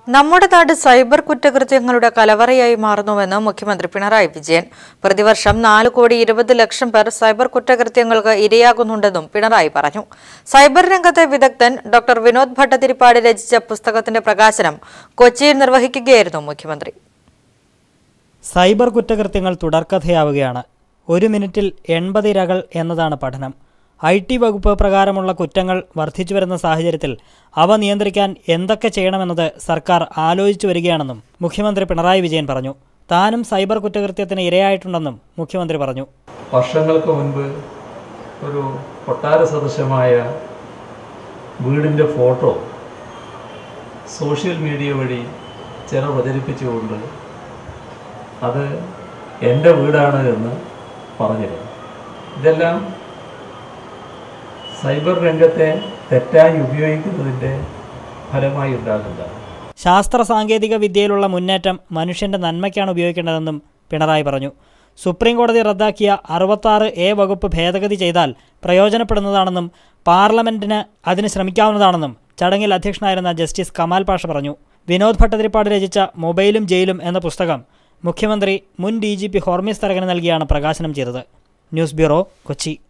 നമ്മുടെ നാട് സൈബർ കുറ്റകൃത്യങ്ങളുടെ കലവറയായി മാറുന്നുവെന്ന് മുഖ്യമന്ത്രി പിണറായി വിജയൻ പ്രതിവർഷം നാല് കോടി ഇരുപത് ലക്ഷം പേർ സൈബർ കുറ്റകൃത്യങ്ങൾക്ക് ഇരയാകുന്നുണ്ടെന്നും പിണറായി പറഞ്ഞു സൈബർ രംഗത്തെ വിദഗ്ധൻ ഡോക്ടർ വിനോദ് ഭട്ടതിരിപ്പാട് രചിച്ച പുസ്തകത്തിന്റെ പ്രകാശനം കൊച്ചിയിൽ നിർവഹിക്കുകയായിരുന്നു മുഖ്യമന്ത്രി സൈബർ കുറ്റകൃത്യങ്ങൾ തുടർക്കഥയാവുകയാണ് ഒരു മിനിറ്റിൽ എൺപത് ഇരകൾ എന്നതാണ് പഠനം ഐ ടി വകുപ്പ് പ്രകാരമുള്ള കുറ്റങ്ങൾ വർദ്ധിച്ചു വരുന്ന സാഹചര്യത്തിൽ അവ നിയന്ത്രിക്കാൻ എന്തൊക്കെ ചെയ്യണമെന്നത് സർക്കാർ ആലോചിച്ചു വരികയാണെന്നും മുഖ്യമന്ത്രി പിണറായി വിജയൻ പറഞ്ഞു താനും സൈബർ കുറ്റകൃത്യത്തിന് ഇരയായിട്ടുണ്ടെന്നും മുഖ്യമന്ത്രി പറഞ്ഞു വർഷങ്ങൾക്ക് മുൻപ് ഒരു കൊട്ടാര സദൃശമായ വീടിൻ്റെ ഫോട്ടോ സോഷ്യൽ മീഡിയ വഴി ചിലർ പ്രചരിപ്പിച്ചുകൊണ്ട് അത് എൻ്റെ വീടാണ് എന്ന് പറഞ്ഞിരുന്നു ഇതെല്ലാം സൈബർ രംഗത്തെ തെറ്റായി ഉപയോഗിക്കുന്നതിൻ്റെ ഫലമായി ഉണ്ടാകുന്നതാണ് ശാസ്ത്ര സാങ്കേതിക വിദ്യയിലുള്ള മുന്നേറ്റം മനുഷ്യന്റെ നന്മയ്ക്കാണ് ഉപയോഗിക്കേണ്ടതെന്നും പിണറായി പറഞ്ഞു സുപ്രീം കോടതി റദ്ദാക്കിയ അറുപത്താറ് എ വകുപ്പ് ഭേദഗതി ചെയ്താൽ പ്രയോജനപ്പെടുന്നതാണെന്നും പാർലമെന്റിന് അതിന് ശ്രമിക്കാവുന്നതാണെന്നും ചടങ്ങിൽ അധ്യക്ഷനായിരുന്ന ജസ്റ്റിസ് കമാൽ പാഷ പറഞ്ഞു വിനോദ് ഭട്ടതിരിപ്പാട് രചിച്ച മൊബൈലും ജയിലും എന്ന പുസ്തകം മുഖ്യമന്ത്രി മുൻ ഡി ജി പി ഹോർമിസ് തരകന് നൽകിയാണ് പ്രകാശനം ചെയ്തത് ന്യൂസ് ബ്യൂറോ കൊച്ചി